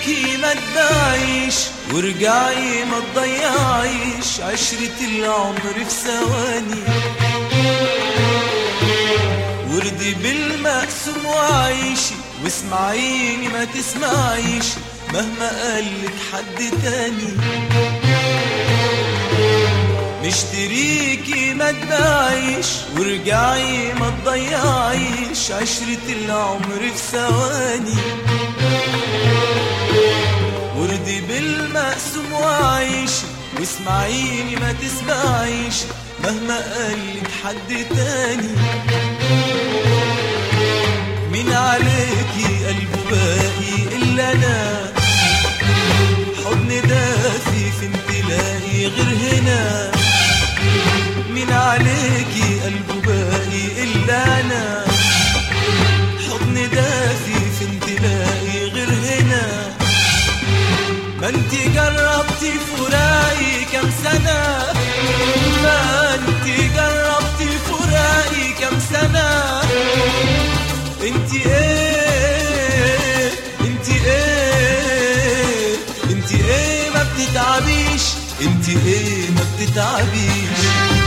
اشتريكي ما تباعيش وارجعي ما تضيعيش عشرة العمر في ثواني وردي بالمقسوم وعيشي واسمعيني ما تسمعيش مهما قالك حد تاني مشتريكي ما تباعيش وارجعي ما تضيعيش عشرة العمر في ثواني وردي بالمقسوم وعيشي واسمعيني ما تسمعيش مهما قالك حد تاني مين عليكي قلبه باقي إلا أنا حضن دافي في امتلاقي غير هنا مين عليكي قلبه باقي إلا أنا حضن دافي في امتلاقي غير هنا ما انتي جربتي فراقي كام سنة ما انتي جربتي فراقي كام سنة انتي ايه انتي ايه انتي ايه ما بتتعبيش انتي ايه ما بتتعبيش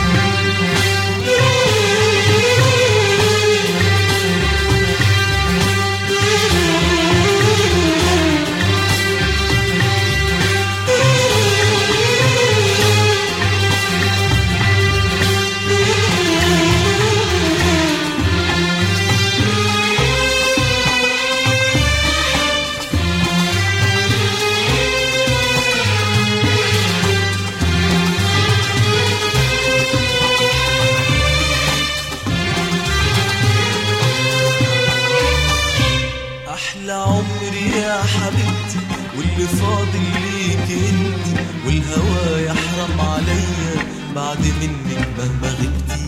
احلى عمري يا حبيبتي واللي فاضل ليك انت والهوى يحرم عليا بعد منك مهما غبتي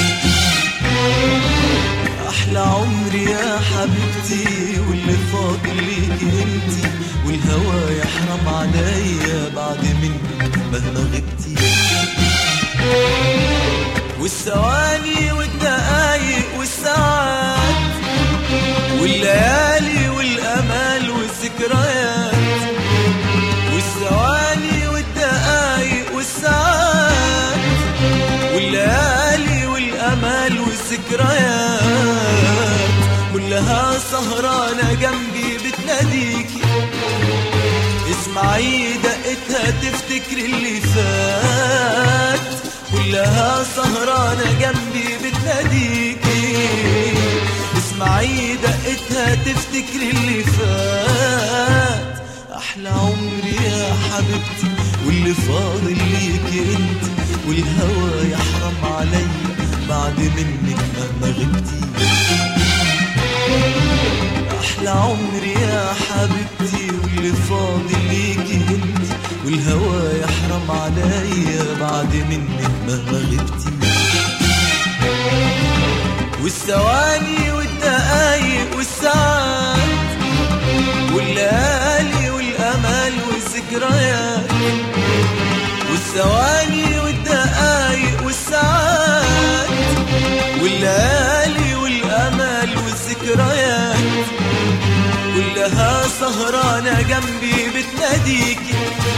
احلى عمري يا حبيبتي واللي فاضل ليك انت والهوى يحرم عليا بعد منك مهما غبتي والثواني والدقايق والساعات والليالي والامال والذكريات والثواني والدقايق والساعات والليالي والامال والذكريات كلها سهرانه جنبي بتناديكي اسمعي دقتها تفتكر اللي فات كلها سهرانه جنبي بتناديكي اسمعي دقتها تفتكر اللي فات احلى عمري يا حبيبتي واللي فاضل ليك انت والهوى يحرم عليا بعد منك مهما غبتي احلى عمري يا حبيبتي واللي فاضل ليك انت والهوى يحرم عليا بعد منك مهما غبتي والثواني والدقايق والساعات والليالي والامال والذكريات والثواني والدقايق والساعات والليالي والامال والذكريات كلها سهرانة جنبي بتناديكي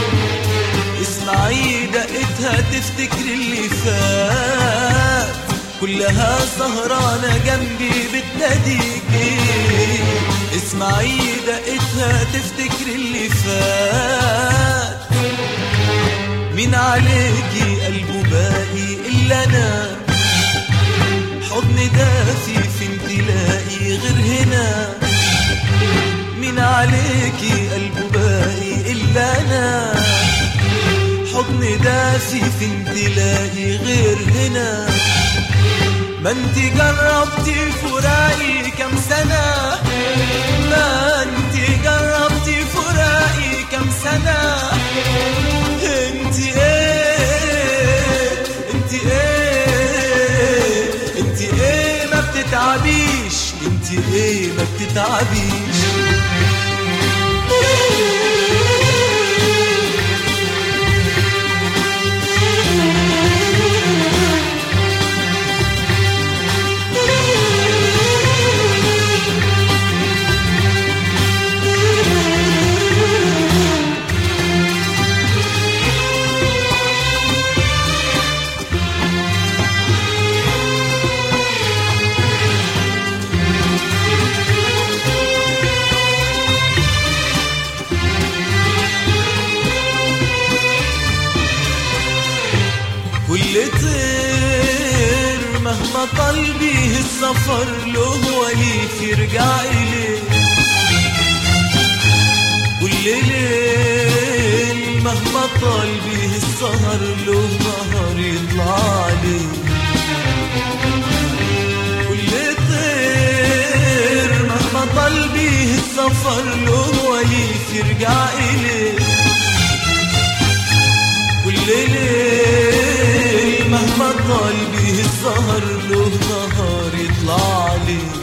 اسمعي دقتها تفتكر اللي فات كلها سهرانة جنبي بتناديكي اسمعي دقتها تفتكر اللي فات مين عليكي قلبه باقي إلا أنا حضن دافي في امتلاقي غير هنا مين عليكي قلبه باقي إلا أنا حضن دافي في امتلاقي غير هنا ما انت جربتي فراقي كم سنة ما انت جربتي فراقي كم سنة انت ايه انت ايه انت ايه ما بتتعبيش انت ايه ما بتتعبيش مهما طال بيه السفر له وليف يرجع إليه كل ليل مهما طال بيه السهر له نهار يطلع عليه كل طير مهما طال بيه السفر له وليف يرجع إليه كل ليل مهما طال بيه السهر له نهار يطلع عليه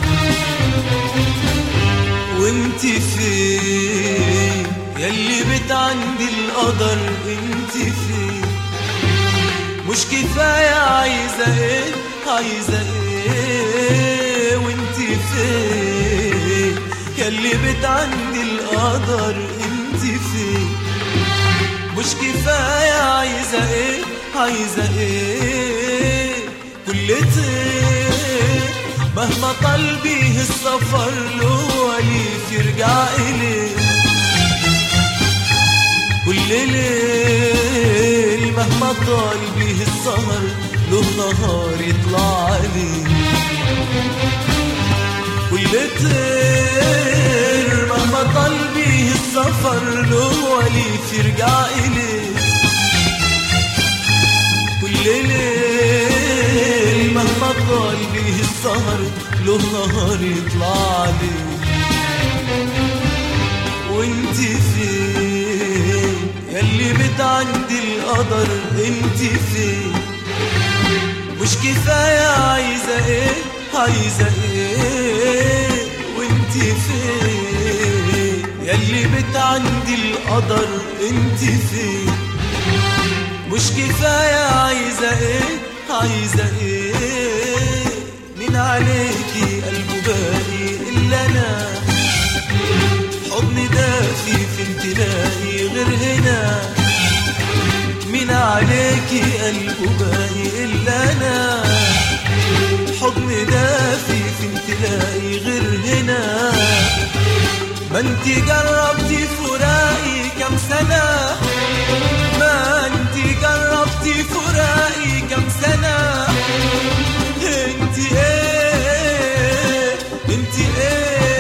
وانت فين يلي بتعندي القدر انت فين مش كفاية عايزة ايه عايزة ايه وانت فين يلي بتعندي القدر انت فين مش كفاية عايزة ايه عايزة ايه كل طير مهما طال بيه السفر له وليف يرجع إليه كل ليل مهما طال بيه السهر له نهار يطلع عليه كل طير مهما طال بيه السفر له وليف يرجع إليه كل ليل مهما طال بيه السهر له نهار يطلع عليه وانت فين يلي بتعندي القدر انت فين مش كفاية عايزة ايه عايزة ايه وانت فين يلي بتعندي القدر انت فين مش كفاية عايزة ايه عايزة ايه مين عليكي قلبه باقي الا انا حضن دافي في تلاقي غير هنا مين عليكي قلبه باقي الا انا حضن دافي في تلاقي غير هنا ما انت جربتي فراقي كم سنة ما انت جربتي فراقي كم سنة انت ايه انت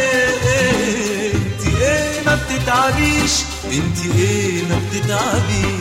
ايه انت ايه ما بتتعبيش انت ايه ما بتتعبيش